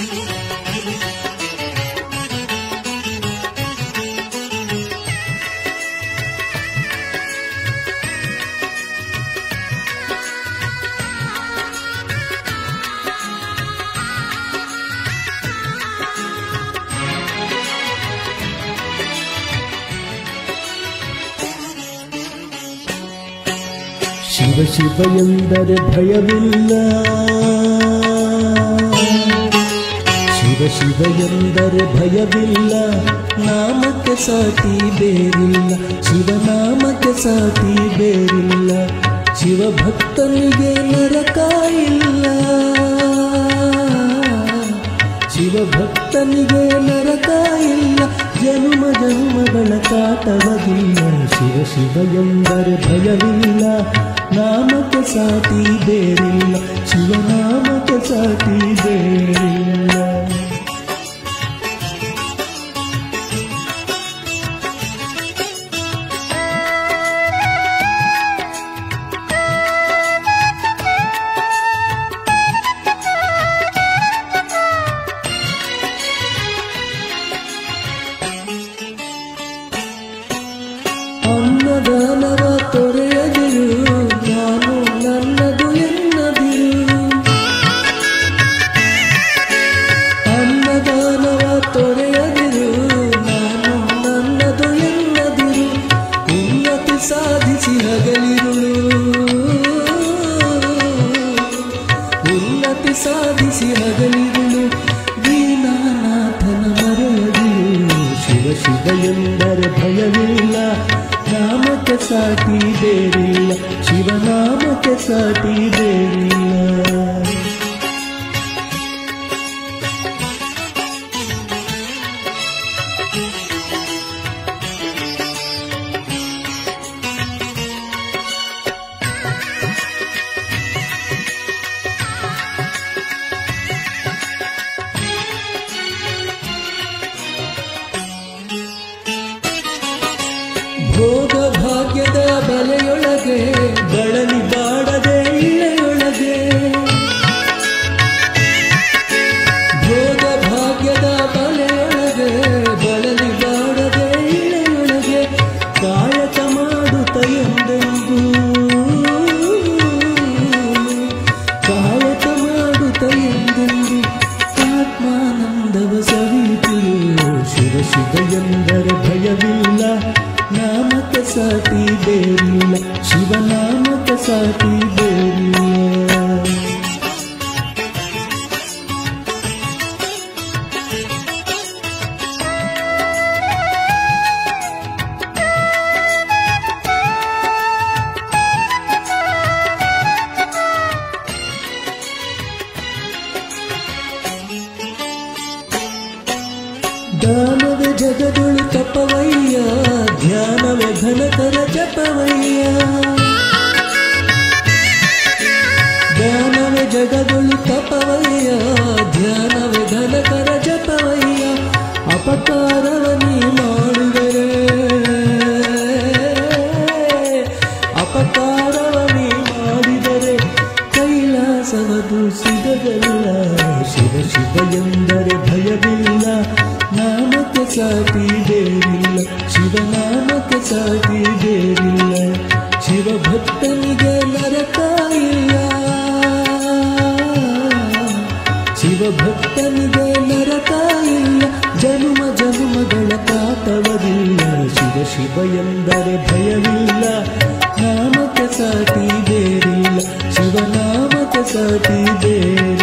ಶಿವ ಶಿವ ಎಂದರೆ ಭಯವಿಲ್ಲ ಶಿವ ಶಿವ ಎಂದರೆ ಭಯವಿಲ್ಲ ನಾಮಕ್ಕೆ ಸಾಟಿ ಬೇರಿಲ್ಲ ಶಿವನಾಮಕ್ಕೆ ಸಾಟಿ ಬೇರಿಲ್ಲ ಶಿವ ಭಕ್ತನಿಗೆ ನರಕ ಇಲ್ಲ ಶಿವ ಭಕ್ತನಿಗೆ ನರಕ ಇಲ್ಲ ಜನ್ಮ ಜನ್ಮಗಳ ಕಾಟವದಿಲ್ಲ ಶಿವ ಶಿವ ಎಂದರೆ ಭಯವಿಲ್ಲ ನಾಮಕ್ಕೆ ಸಾಟಿ ಬೇರಿಲ್ಲ ಶಿವನಾಮಕ್ಕೆ ಸಾಟಿ ಬೇರಿಲ್ಲ ಅನ್ನದಾನವ ತೊರೆಯದಿರು ನಾನು ನನ್ನದು ಎನ್ನದಿರು ಅನ್ನದಾನವ ತೊರೆಯದಿರು ನಾನು ನನ್ನದು ಎನ್ನದಿರು ಉನ್ನತಿ ಸಾಧಿಸಿ ಹಗಲಿರುಳು ಉನ್ನತಿ ಸಾಧಿಸಿ ಹಗಲಿರುಳು ದೀನಾನಾಥನ ಮರೆಯದಿರು ಶಿವ ಶಿವ ಎಂದರೆ ಭಯವಿಲ್ಲ ನಾಮಕ್ಕೆ ಸಾಟಿ ಬೇರಿಲ್ಲ ಶಿವನಾಮಕ್ಕೆ ಸಾಟಿ ಬೇರಿಲ್ಲ ಭೋಗ ಭಾಗ್ಯದ ಬಲೆಯೊಳಗೆ ಬಳಲಿ ಬಾಡದೆ ಇಳೆಯೊಳಗೆ ಭೋಗ ಭಾಗ್ಯದ ಬಲೆಯೊಳಗೆ ಬಳಲಿ ಬಾಡದೆ ಇಳೆಯೊಳಗೆ ಕಾಯಕ ಮಾಡುತ್ತ ಎಂದೆಂದು ಕಾಯಕ ಮಾಡುತ್ತ ಎಂದೆಂದು ಆತ್ಮಾನಂದವ ಸವಿತಿರು ಶಿವ ಶಿವ ಎಂದರೆ ಭಯವಿಲ್ಲ ನಾಮಕ್ಕೆ ಸಾಟಿ ಬೇರಿಲ್ಲ ಶಿವನಾಮಕ್ಕೆ ಸಾಟಿ ಬೇರಿಲ್ಲ ದಾನವೇ ಜಗದೊಳು ತಪವಯ್ಯ ಧ್ಯಾನವೇ ಘನಕರ ಜಪವಯ್ಯ ಧ್ಯಾನವೇ ಜಗದೊಳು ತಪವಯ್ಯ ಧ್ಯಾನವೇ ಘನಕರ ಜಪವಯ್ಯ ಅಪಕಾರವ ನೀ ಮಾಡುವರೆ ಅಪಕಾರವ ನೀ ಮಾಡಿದರೆ ಕೈಲಾಸವದು ಸಿಗದಲ್ಲ ಶಿವ ಶಿವ ಎಂದರೆ ಭಯವಿಲ್ಲ ನಾಮಕ್ಕೆ ಸಾಟಿ ಬೇರಿಲ್ಲ ಶಿವನಾಮಕ್ಕೆ ಸಾಟಿ ಬೇರಿಲ್ಲ ಶಿವ ಭಕ್ತನಿಗೆ ನರಕ ಇಲ್ಲ ಶಿವ ಭಕ್ತನಿಗೆ ನರಕ ಇಲ್ಲ ಜನುಮ ಜನುಮಗಳ ಕಾಟವದಿಲ್ಲ ಶಿವ ಶಿವ ಎಂದರೆ ಭಯವಿಲ್ಲ ನಾಮಕ್ಕೆ ಸಾಟಿ ಬೇರಿಲ್ಲ ಶಿವನಾಮಕ್ಕೆ ಸಾಟಿ ಬೇರಿಲ್ಲ